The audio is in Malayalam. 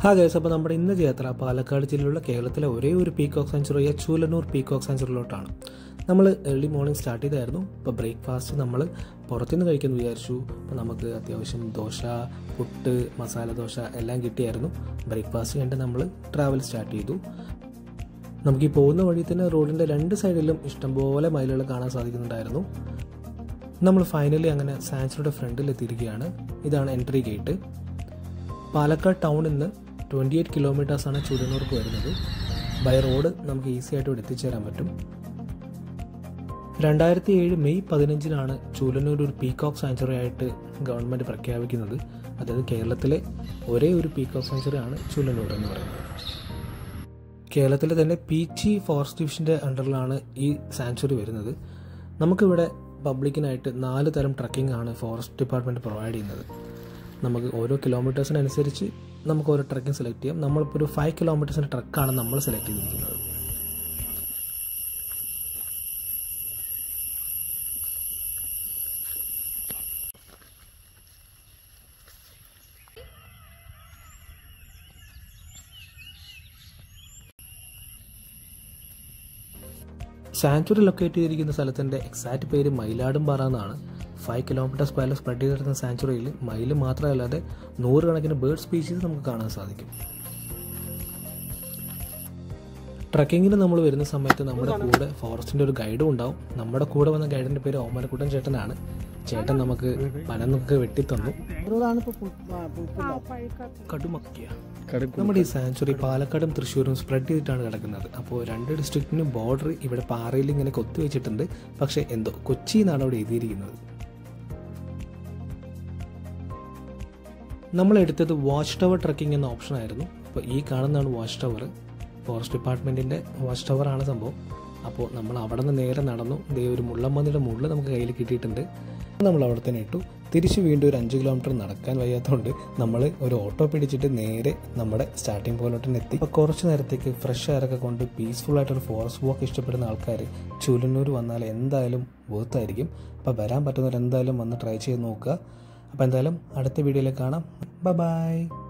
ഹാ ഗൈസ് അപ്പോൾ നമ്മുടെ ഇന്നത്തെ യാത്ര പാലക്കാട് ജില്ലയിലുള്ള കേരളത്തിലെ ഒരേ ഒരു പീക്കോക്ക് സെഞ്ചുറിയായ ചൂലന്നൂർ പീക്കോക്ക് സെഞ്ചുറിയിലോട്ടാണ് നമ്മൾ ഏർലി മോർണിംഗ് സ്റ്റാർട്ട് ചെയ്തായിരുന്നു ഇപ്പോൾ ബ്രേക്ക്ഫാസ്റ്റ് നമ്മൾ പുറത്തുനിന്ന് കഴിക്കുമെന്ന് വിചാരിച്ചു അപ്പോൾ നമുക്ക് അത്യാവശ്യം ദോശ പുട്ട് മസാല ദോശ എല്ലാം കിട്ടിയായിരുന്നു ബ്രേക്ക്ഫാസ്റ്റ് കഴിഞ്ഞിട്ട് നമ്മൾ ട്രാവൽ സ്റ്റാർട്ട് ചെയ്തു നമുക്ക് ഈ പോകുന്ന വഴി തന്നെ റോഡിൻ്റെ രണ്ട് സൈഡിലും ഇഷ്ടംപോലെ മയിലുകൾ കാണാൻ സാധിക്കുന്നുണ്ടായിരുന്നു നമ്മൾ ഫൈനലി അങ്ങനെ സാൻസുറിയുടെ ഫ്രണ്ടിൽ എത്തിയിരിക്കുകയാണ് ഇതാണ് എൻട്രി ഗേറ്റ് പാലക്കാട് ടൗണിൽ നിന്ന് ട്വൻറ്റി എയ്റ്റ് കിലോമീറ്റേഴ്സാണ് ചുരനൂർക്ക് വരുന്നത് ബൈ റോഡ് നമുക്ക് ഈസി ആയിട്ട് ഇവിടെ എത്തിച്ചേരാൻ പറ്റും രണ്ടായിരത്തി ഏഴ് മെയ് പതിനഞ്ചിനാണ് ചൂലന്നൂർ ഒരു പീകോക്ക് സാഞ്ചുറി ആയിട്ട് ഗവൺമെൻറ് പ്രഖ്യാപിക്കുന്നത് അതായത് കേരളത്തിലെ ഒരേ ഒരു പീകോക്ക് സാഞ്ചുറി ആണ് ചൂലന്നൂർ എന്ന് പറയുന്നത് കേരളത്തിലെ തന്നെ പീച്ചി ഫോറസ്റ്റ് ഡിവിഷൻ്റെ അണ്ടറിലാണ് ഈ സാഞ്ചുറി വരുന്നത് നമുക്കിവിടെ പബ്ലിക്കിനായിട്ട് നാല് തരം ട്രക്കിംഗ് ആണ് ഫോറസ്റ്റ് ഡിപ്പാർട്ട്മെൻറ്റ് പ്രൊവൈഡ് ചെയ്യുന്നത് നമുക്ക് ഓരോ കിലോമീറ്റേഴ്സിനനുസരിച്ച് നമുക്ക് ഓരോ ട്രക്കിംഗ് സെലക്ട് ചെയ്യാം നമ്മളിപ്പോൾ ഒരു ഫൈവ് കിലോമീറ്റേഴ്സിൻ്റെ ട്രക്കാണ് നമ്മൾ സെലക്ട് ചെയ്തിരിക്കുന്നത് സാഞ്ചുറി ലൊക്കേറ്റ് ചെയ്തിരിക്കുന്ന സ്ഥലത്തിൻ്റെ എക്സാക്റ്റ് പേര് മയിലാടുംപാറ എന്നാണ് ഫൈവ് കിലോമീറ്റർ സ്ക്വയറിൽ സ്പ്രെഡ് ചെയ്തിരിക്കുന്ന സാഞ്ചുറിയിൽ മയിൽ മാത്രമല്ലാതെ നൂറുകണക്കിന് ബേർഡ് സ്പീഷീസ് നമുക്ക് കാണാൻ സാധിക്കും ട്രക്കിങ്ങിന് നമ്മൾ വരുന്ന സമയത്ത് നമ്മുടെ കൂടെ ഫോറസ്റ്റിൻ്റെ ഒരു ഗൈഡും ഉണ്ടാവും നമ്മുടെ കൂടെ വന്ന ഗൈഡിൻ്റെ പേര് ഓമനക്കുട്ടൻ ചേട്ടനാണ് ചേട്ടൻ നമുക്ക് പനന്നൊക്കെ വെട്ടിത്തന്നു കടുമക്കിയ നമ്മുടെ ഈ സാഞ്ചുറി പാലക്കാടും തൃശ്ശൂരും സ്പ്രെഡ് ചെയ്തിട്ടാണ് കിടക്കുന്നത് അപ്പോൾ രണ്ട് ഡിസ്ട്രിക്റ്റിനും ബോർഡർ ഇവിടെ പാറയിൽ ഇങ്ങനെ കൊത്തിവെച്ചിട്ടുണ്ട് പക്ഷേ എന്തോ കൊച്ചി എന്നാണ് അവിടെ എഴുതിയിരിക്കുന്നത് നമ്മൾ എടുത്തത് വാച്ച് ടവർ ട്രക്കിംഗ് എന്ന ഓപ്ഷൻ ആയിരുന്നു അപ്പോൾ ഈ കാണുന്നതാണ് വാച്ച് ടവർ ഫോറസ്റ്റ് ഡിപ്പാർട്ട്മെൻറ്റിൻ്റെ വാച്ച് ടവർ ആണ് സംഭവം അപ്പോൾ നമ്മൾ അവിടെ നിന്ന് നേരെ നടന്നു ദേ ഒരു മുള്ളമ്മന്നിയുടെ മുകളിൽ നമുക്ക് കയ്യിൽ കിട്ടിയിട്ടുണ്ട് നമ്മൾ അവിടെ തന്നെ ഇട്ടു തിരിച്ച് വീണ്ടും ഒരു അഞ്ച് കിലോമീറ്റർ നടക്കാൻ വയ്യാത്തതുകൊണ്ട് നമ്മൾ ഒരു ഓട്ടോ പിടിച്ചിട്ട് നേരെ നമ്മുടെ സ്റ്റാർട്ടിംഗ് പോയിന്റിലോട്ട് തന്നെ എത്തി അപ്പോൾ കുറച്ച് നേരത്തേക്ക് ഫ്രഷ് എയറൊക്കെ കൊണ്ട് പീസ്ഫുൾ ആയിട്ടൊരു ഫോറസ്റ്റ് വാക്ക് ഇഷ്ടപ്പെടുന്ന ആൾക്കാർ ചുലന്നൂർ വന്നാൽ എന്തായാലും വേർത്തായിരിക്കും അപ്പോൾ വരാൻ പറ്റുന്നവർ എന്തായാലും വന്ന് ട്രൈ ചെയ്ത് നോക്കുക അപ്പോൾ എന്തായാലും അടുത്ത വീഡിയോയിൽ കാണാം ബൈ